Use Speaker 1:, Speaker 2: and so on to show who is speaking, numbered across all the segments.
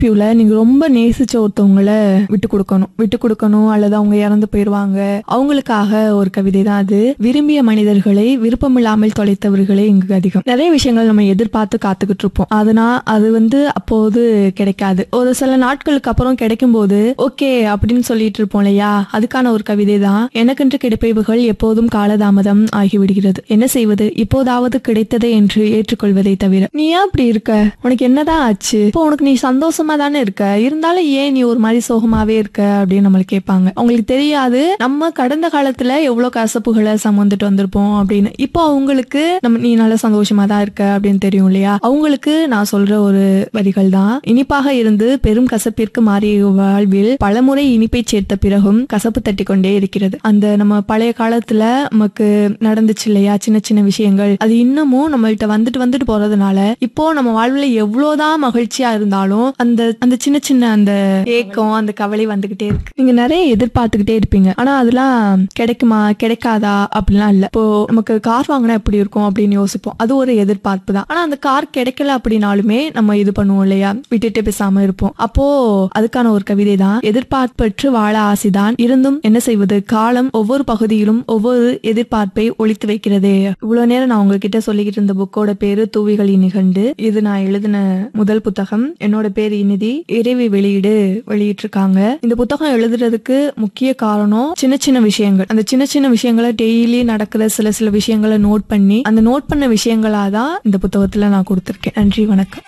Speaker 1: லைஃப்ல நீங்க ரொம்ப நேசிச்ச ஒருத்தவங்கள விட்டு கொடுக்கணும் விட்டு கொடுக்கணும் அல்லது அவங்க இறந்து போயிருவாங்க அவங்களுக்காக ஒரு கவிதை தான் அது விரும்பிய மனிதர்களை விருப்பமில்லாமல் தொலைத்தவர்களே இங்கு அதிகம் நிறைய விஷயங்கள் நம்ம எதிர்பார்த்து காத்துக்கிட்டு இருப்போம் அதனால் அது வந்து அப்போது கிடைக்காது ஒரு சில நாட்களுக்கு அப்புறம் கிடைக்கும் போது ஓகே அப்படின்னு சொல்லிட்டு இருப்போம் இல்லையா அதுக்கான ஒரு கவிதை தான் எனக்கென்று கிடைப்பவைகள் எப்போதும் காலதாமதம் ஆகிவிடுகிறது என்ன செய்வது இப்போதாவது கிடைத்ததே என்று ஏற்றுக்கொள்வதை தவிர நீ ஏன் அப்படி இருக்க உனக்கு என்னதான் ஆச்சு இப்போ உனக்கு நீ சந்தோஷமா தானே இருக்க இருந்தாலும் ஏன் நீ ஒரு மாதிரி சோகமாவே இருக்க அப்படின்னு நம்மள கேட்பாங்க அவங்களுக்கு தெரியாது நம்ம கடந்த காலத்துல எவ்வளவு கசப்புகளை சமந்துட்டு வந்திருப்போம் அப்படின்னு இப்போ அவங்களுக்கு நம்ம நீ நல்ல சந்தோஷமா தான் இருக்க அப்படின்னு தெரியும் இல்லையா அவங்களுக்கு நான் சொல்ற ஒரு வரிகள் தான் இனிப்பாக இருந்து பெரும் கசப்பிற்கு மாறிய வாழ்வில் பலமுறை இனிப்பை சேர்த்த பிறகும் கசப்பு தட்டி கொண்டே இருக்கிறது அந்த நம்ம பழைய காலத்துல நமக்கு நடந்துச்சு இல்லையா சின்ன சின்ன விஷயங்கள் அது இன்னமும் நம்மள்ட்ட வந்துட்டு வந்துட்டு போறதுனால இப்போ நம்ம வாழ்வுல எவ்வளவுதான் மகிழ்ச்சியா இருந்தாலும் அந்த அந்த சின்ன சின்ன அந்த ஏக்கம் அந்த கவலை வந்துகிட்டே இருக்கு நீங்க நிறைய எதிர்பார்த்துக்கிட்டே இருப்பீங்க ஆனா அதெல்லாம் கிடைக்குமா கிடைக்காதா அப்படிலாம் இல்ல இப்போ நமக்கு கார் வாங்கினா எப்படி இருக்கும் அப்படின்னு யோசிப்போம் அது ஒரு எதிர்பார்ப்பு தான் ஆனா அந்த கார் கிடைக்கல அப்படின்னாலுமே நம்ம இது பண்ணுவோம் இல்லையா விட்டுட்டு பேசாம இருப்போம் அப்போ அதுக்கான ஒரு கவிதை தான் எதிர்பார்ப்பற்று வாழ ஆசைதான் இருந்தும் என்ன செய்வது காலம் ஒவ்வொரு பகுதியிலும் ஒவ்வொரு எதிர்பார்ப்பை ஒழித்து வைக்கிறதே இவ்வளவு நேரம் நான் உங்ககிட்ட சொல்லிக்கிட்டு இருந்த புக்கோட பேரு தூவிகளின் நிகண்டு இது நான் எழுதின முதல் புத்தகம் என்னோட பேர் இனிதி இறைவி வெளியீடு வெளியிட்டிருக்காங்க இந்த புத்தகம் எழுதுறதுக்கு முக்கிய காரணம் சின்ன சின்ன விஷயங்கள் அந்த சின்ன சின்ன விஷயங்களை டெய்லி நடக்கிற சில சில விஷயங்களை நோட் பண்ணி அந்த நோட் பண்ண விஷயங்களா தான் இந்த புத்தகத்துல நான் கொடுத்திருக்கேன் நன்றி வணக்கம்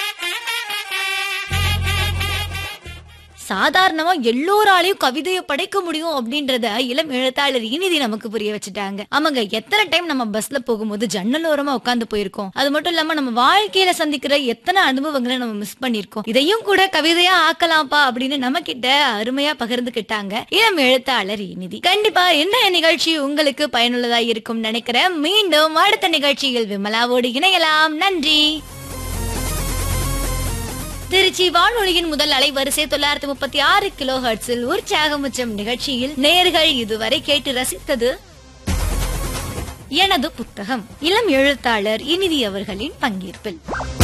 Speaker 2: சாதாரணமா எல்லோராலையும் கவிதையை படைக்க முடியும் அப்படின்றத இளம் எழுத்தாளர் இனிதி நமக்கு புரிய வச்சுட்டாங்க ஆமாங்க எத்தனை டைம் நம்ம பஸ்ல போகும்போது ஜன்னல் ஓரமா உட்காந்து போயிருக்கோம் அது மட்டும் இல்லாம நம்ம வாழ்க்கையில சந்திக்கிற எத்தனை அனுபவங்களை நம்ம மிஸ் பண்ணிருக்கோம் இதையும் கூட கவிதையா ஆக்கலாம்ப்பா அப்படின்னு நம்ம கிட்ட அருமையா பகிர்ந்துகிட்டாங்க இளம் எழுத்தாளர் இனிதி கண்டிப்பா இந்த நிகழ்ச்சி உங்களுக்கு பயனுள்ளதா இருக்கும் நினைக்கிறேன் மீண்டும் அடுத்த நிகழ்ச்சியில் விமலாவோடு இணையலாம் நன்றி திருச்சி வானொலியின் முதல் அலைவரிசை தொள்ளாயிரத்தி முப்பத்தி ஆறு கிலோ ஹர்ட்ஸில் உற்சாகமுச்சம் நிகழ்ச்சியில் நேர்கள் இதுவரை கேட்டு ரசித்தது எனது புத்தகம் இளம் எழுத்தாளர் இனிதி அவர்களின் பங்கேற்பில்